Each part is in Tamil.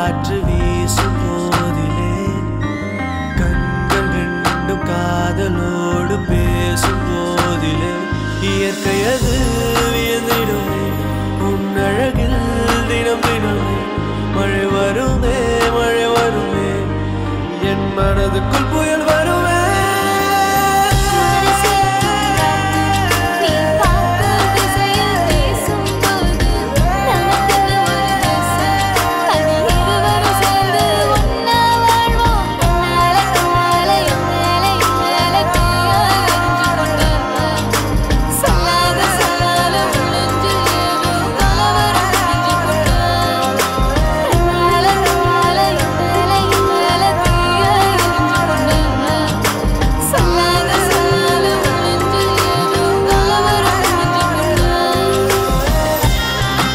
காற்று வீசும் போதிலே கண்கள் ரெண்டும் காதலோடு பேசும் போதிலே இயற்கையது வியந்திடுமே உன்னழகில் தினம் தினமே மழை வருமே மழை வருமே என் மனதுக்குள் புயல் வருமே நீ பார்க்கும் திசையில் பேசும்போது நமக்குன்னு ஒரு தேசம் அது இருவரும் சேர்ந்து ஒன்னா வாழ்வோம் கண்ணால கண்ணால என்னால என்னால தீயாய் எரிஞ்சு கொண்டு சொல்லாத சொல்லாத உள்ளெஞ்சில் ஏதோ கலவரம் புரிஞ்சு கொண்டு கண்ணால கண்ணால என்னால என்னால தீயாய் எரிஞ்சு கொண்டு சொல்லாத சொல்லாத உள்ளெஞ்சில் ஏதோ கலவரம் புரிஞ்சு கொண்டு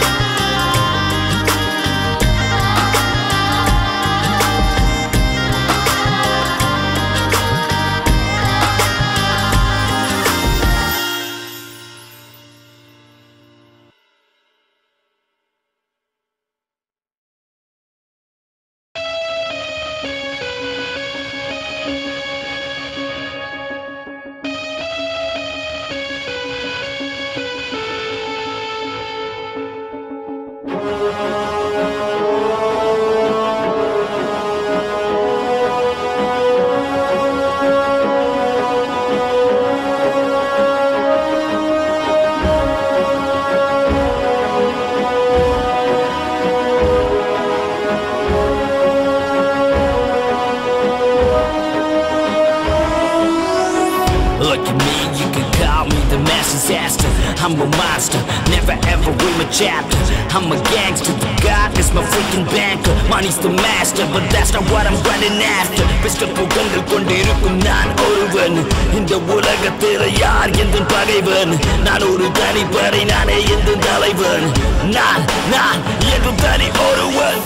Look at me, you can call me the mass disaster. I'm a monster, never ever read my chapter. I'm a gangster, God is my freaking banker. Money's the master, but that's not what I'm running after. Pistol புகழ்ந்து கொண்டிருக்கும் நான் ஒருவன் இந்த உலகத்தில் யார் எந்த பகைவன் நான் ஒரு தனிப்படை நானே எந்த தலைவன் நான் நான் என்றும் தனி ஒருவன்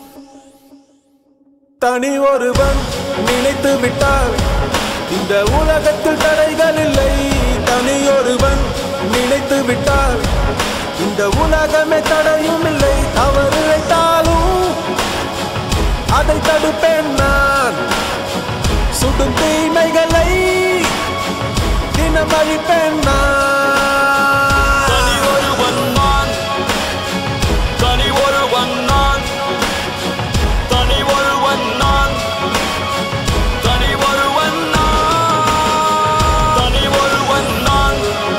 தனி ஒருவன் நினைத்து விட்டால் இந்த உலகத்தில் தடைகள் இல்லை தனி ஒருவன் நினைத்து விட்டால் இந்த உலகமே தடையும் இல்லை தவறு இழைத்தாலும் அதை தடுப்பேன் நான் சுடும் தீமைகளை தினம் அழிப்பேன் நான் தனி ஒருவன் நான் தனி ஒருவன் நான் தனி ஒருவன் நான் தனி ஒருவன் நான் தனி ஒருவன் நான்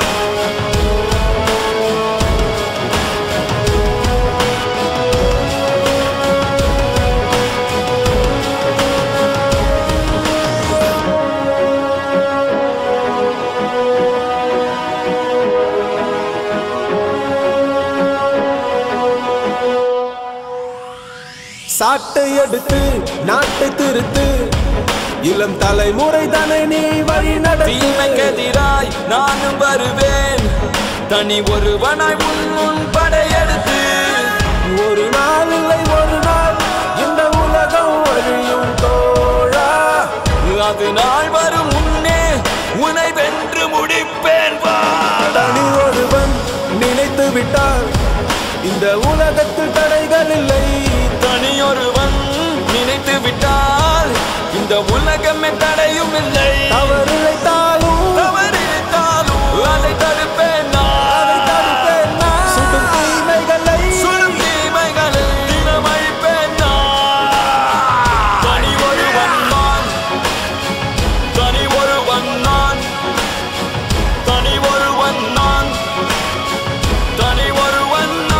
சாட்டை எடுத்து நாட்டை திருத்து இளம் தலைமுறை தானே நீ வழி நடத்து தீமைக்கெதிராய் நானும் வருவேன் தனி ஒருவனாய் உன் முன் படையெடுத்து ஒரு நாள் இல்லை ஒரு நாள் இந்த உலகம் அழியும் தோழா அது நாள் வரும் முன்னே உனை வென்று முடிப்பேன் வாடா தனி ஒருவன் நினைத்து விட்டால் இந்த உலகத்தில் தடைகள் இல்லை தனியொருவன் நினைத்து விட்டால் இந்த உலகமே தடையும் இல்லை தவறு இழைத்தாலும் தவறித்தாலும் அதை தடுப்பேன் அதை நான். தடுப்பேன் நான். சுடும் தீமைகளை சுடும் தீமைகளை தினமழிப்பேன் நான். தனி ஒருவன் நான். தனி ஒருவன் நான். தனி ஒருவன் நான். தனி ஒருவன் நான்.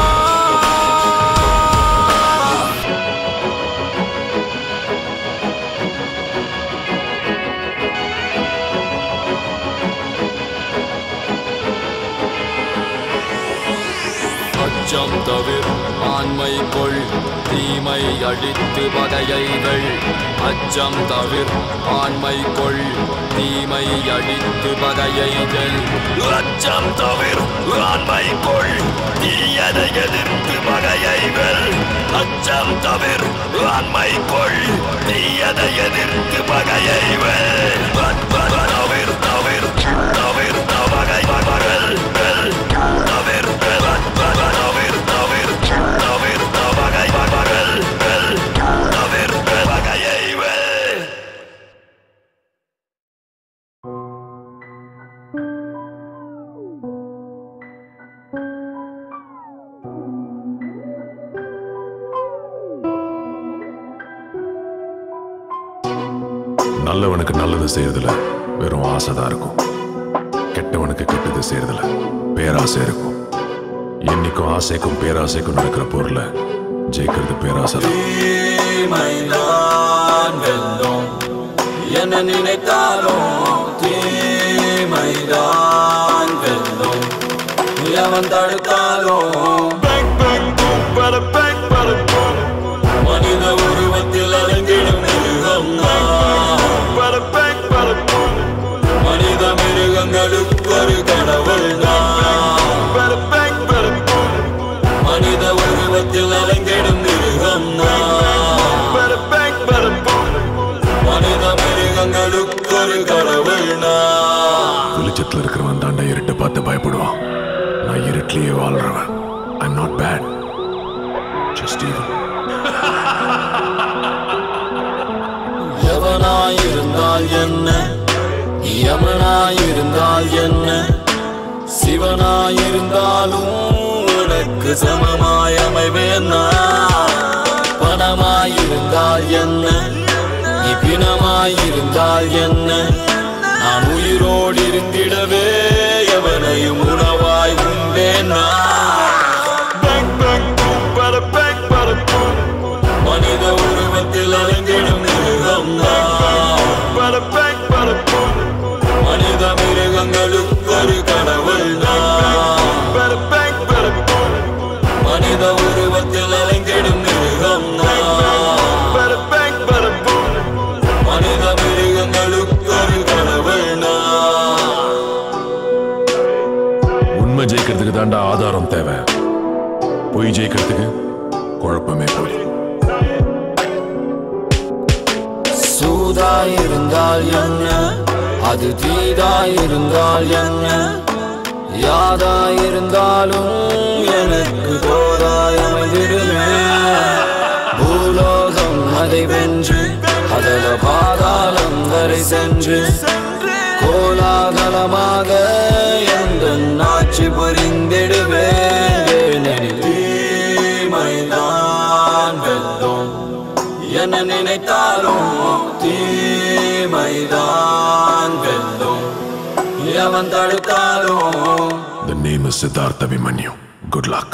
அச்சம் தவிர ஆண்மை கொள் தீமை அழித்து பகையைகள் அச்சம் தவிர ஆண்மை கொள் தீமை அழித்து பகையைகள் அச்சம் தவிர ஆண்மை கொள் தீயதை எதிர்த்து பகையைகள் அச்சம் தவிர ஆண்மை கொள் தீயதை எதிர்த்து பகையைகள் தவிர தவிர தவிர பகை பகல் தவிர தவிர தவிர தவிர தவிர பகை பகல் நல்லவனுக்கு நல்லது செய்யறதுல வெறும் ஆசை தான் இருக்கும் கெட்டவனுக்கு கெட்டது செய்யறதுல பேராசை இருக்கும் என்னைக்கும் ஆசைக்கும் பேராசைக்கும் நடக்கிற போர்ல ஜெயிக்கிறது பேராசை தான் தீமைதான் வெல்லும் என்ன நினைத்தாலும் தீமைதான் வெல்லும் எவன் தடுத்தாலும் மனித உருவத்தில் அலைந்திடும் மிருகம் மனித மிருகங்களுக்கு ஒரு கடவுள் மனித உருவத்தில் அலைந்திடும் மிருகம் மனித மிருகங்களுக்கு ஒரு கடவுள் வெளிச்சத்துல இருக்கிறவன் தாண்டா இருட்டை பார்த்து பயப்படுவான் நான் இருட்டிலேயே வாழ்றவன் I'm not bad just even எவனாயிருந்தால் என்ன யமனாயிருந்தால் என்ன சிவனாயிருந்தாலும் உனக்கு சமமாய் அமைவேன் நான். பணமாயிருந்தால் என்ன நீ பிணமாயிருந்தால் என்ன நான் உயிரோடு இருந்திடவே எவனையும் உணவாய் உண்டேன் நான். மனித உருவத்தில் அலைந்திடும் மிருகம் நான். மனித மிருகங்களுக்கு ஒரு கடவுள் நான். மனித உருவத்தில் அலைந்திடும் மிருகம் நான். மனித மிருகங்களுக்கு ஒரு கடவுள் நான். உண்மை ஜெயிக்கிறதுக்கு தாண்டா ஆதாரம் தேவை பொய் ஜெயிக்கிறதுக்கு குழப்பமே போதும் சூதாயிருந்தால் என்ன அது தீதாயிருந்தால் என்ன யாதாயிருந்தாலும் எனக்கு தோதாய் அமைந்திடுமே பூலோகம் அதை வென்று அதல பாதாளம் வரை சென்று கோலாகலமாக எந்த ஆட்சி புரிந்திடுவேன் தீமைதான் வெல்லும் என்ன நினைத்தாலும் தீமைதான் வெல்லும் எவன் தடுத்தாலும் The name is Siddhartha Vimanyu. Good luck.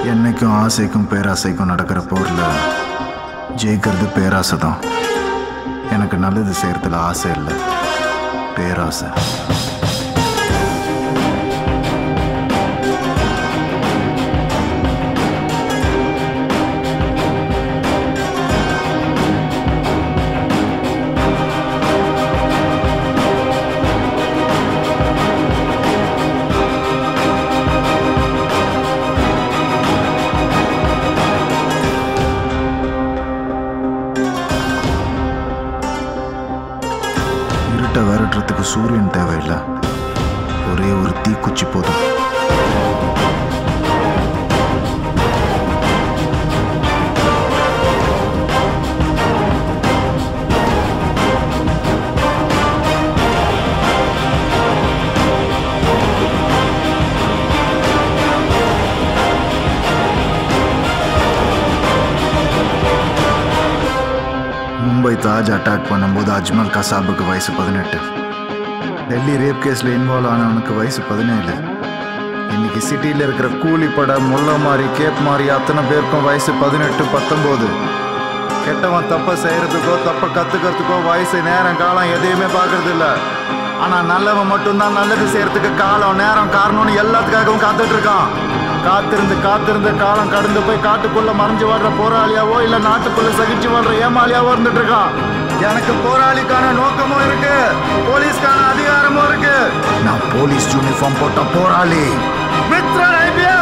என்னைக்கும் ஆசைக்கும் பேராசைக்கும் நடக்கிற போரில் ஜெயிக்கிறது பேராசை தான் எனக்கு நல்லது செய்யறதுல ஆசை இல்லை பேராசை இருட்டை விரட்டுறதுக்கு சூரியன் தேவையில்லை ஒரே ஒரு தீக்குச்சி போதும் மும்பை தாஜ் அட்டாக் பண்ணும்போது அஜ்மல் கசாபுக்கு வயசு பதினெட்டு டெல்லி ரேப் கேஸில் இன்வால்வ் ஆனவனுக்கு வயசு பதினேழு இன்னைக்கு சிட்டியில் இருக்கிற கூலிப்பட முல்லை மாதிரி கேப் மாதிரி அத்தனை பேருக்கும் வயசு பதினெட்டு பத்தொம்போது கெட்டவன் தப்பை செய்யறதுக்கோ தப்பை கத்துக்கிறதுக்கோ வயசு நேரம் காலம் எதையுமே பார்க்கறது இல்ல ஆனா நல்லவன் மட்டும்தான் நல்லது செய்யறதுக்கு காலம் நேரம் காரணம்னு எல்லாத்துக்காகவும் காத்துட்டு இருக்கான் காத்திருந்து காத்திருந்து காலம் கடந்து போய் காட்டுக்குள்ள மறைஞ்சு வாழ்ற போராளியாவோ இல்ல நாட்டுக்குள்ள சகிச்சு வாழ்ற ஏமாளியாவோ இருந்துட்டு இருக்கான் எனக்கு போராளிக்கான நோக்கமும் இருக்கு போலீஸ்க்கான அதிகாரமும் இருக்கு நான் போலீஸ் யூனிஃபார்ம் போட்ட போராளி மித்ரன் ஐபிஎஸ்